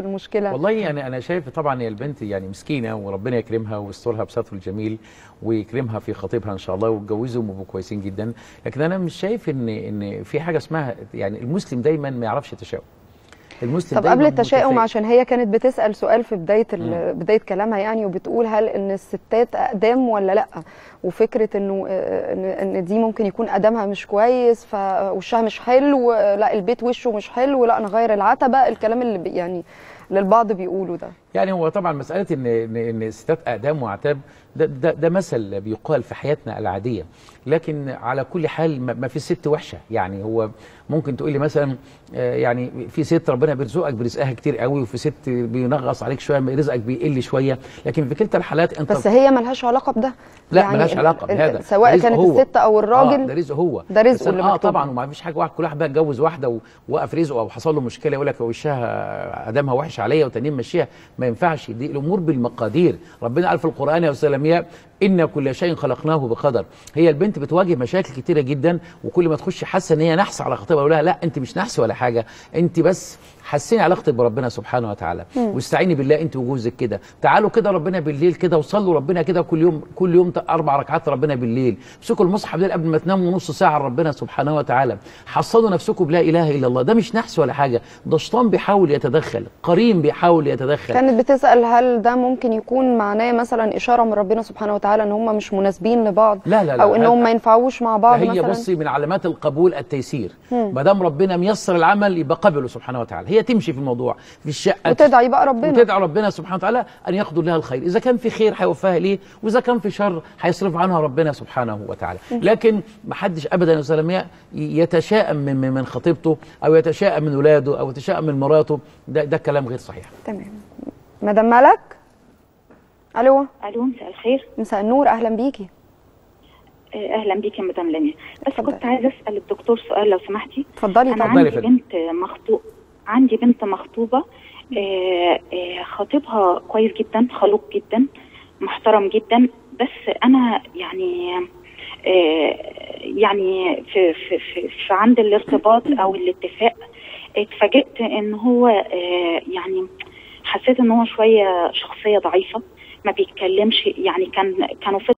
المشكله والله يعني انا شايف طبعا هي البنت يعني مسكينه وربنا يكرمها ويسترها بستره الجميل ويكرمها في خطيبها ان شاء الله ويتجوزهم ويبقوا كويسين جدا لكن انا مش شايف ان ان في حاجه اسمها يعني المسلم دايما ما يعرفش يتشاؤم المسلم طب دايما قبل التشاؤم متفائل. عشان هي كانت بتسال سؤال في بدايه ال- بدايه كلامها يعني وبتقول هل ان الستات اقدام ولا لا وفكره انه آه، ان ان دي ممكن يكون ادامها مش كويس فوشها مش حلو آه، لا البيت وشه مش حلو لا نغير العتبه الكلام اللي بي- يعني اللي البعض بيقوله ده يعني هو طبعا مساله ان ان ان الستات اقدام واعتاب ده, ده ده مثل بيقال في حياتنا العاديه لكن على كل حال ما ما في ست وحشه يعني هو ممكن تقول لي مثلا آه، يعني في ست ربنا بيرزقك برزقها كتير قوي وفي ست بينغص عليك شويه رزقك بيقل شويه لكن في كلتا الحالات انت بس هي ملهاش علاقه بده لا يعني ملهاش ال- علاقه ال- بهذا سواء رزقه كانت هو. الست او آه الراجل ده رزقه هو ده رزقه بس اللي اه مكتوب طبعا له. وما فيش حاجه واحد كل واحد بقى اتجوز واحده ووقف رزقه او حصل له مشكله يقول لك وشها ادمها وحش عليا وتانيين مشيها ما ينفعش دي الامور بالمقادير ربنا قال في القران يا سلامية ان كل شيء خلقناه بقدر هي البنت بتواجه مشاكل كتيره جدا وكل ما تخش حاسه ان هي نحس على خطيبها يقول لها لا انت مش نحس ولا حاجه انت بس حسيني علاقتك بربنا سبحانه وتعالى واستعيني بالله انت وجوزك كده تعالوا كده ربنا بالليل كده وصلوا ربنا كده كل يوم كل يوم اربع ركعات ربنا بالليل امسكوا المصحف بالليل قبل ما تناموا نص ساعه لربنا سبحانه وتعالى حصنوا نفسكم بلا اله الا الله ده مش نحس ولا حاجه ده شيطان بيحاول يتدخل قرين بيحاول يتدخل كانت بتسال هل ده ممكن يكون معناه مثلا اشاره من ربنا سبحانه وتعالى ان هم مش مناسبين لبعض لا لا لا او انهم هذا- ما ينفعوش مع بعض هي مثلا بصي من علامات القبول التيسير ما دام ربنا ميسر العمل يبقى قبله سبحانه وتعالى هي تمشي في الموضوع في الشقه وتدعي بقى ربنا وتدعي ربنا سبحانه وتعالى ان يقدر لها الخير اذا كان في خير هيوفاها ليه واذا كان في شر هيصرف عنها ربنا سبحانه وتعالى لكن ما حدش ابدا يا سلامية يتشائم من من من خطيبته او يتشائم من ولاده او يتشائم من مراته ده ده كلام غير صحيح تمام مدام ملك الو الو مساء الخير مساء النور اهلا بيكي آه، اهلا بيك يا مدام لميا بس اتفضلي. كنت عايزه اسال الدكتور سؤال لو سمحتي اتفضلي انا طبعا اتفضلي يا عندي فندم. بنت مخطوب عندي بنت مخطوبه آه، آه، خطيبها كويس جدا خلوق جدا محترم جدا بس انا يعني آه، يعني في, في, في, في عند الارتباط او الاتفاق اتفاجئت ان هو آه، يعني حسيت ان هو شويه شخصيه ضعيفه ما بيتكلمش يعني كان كانوا في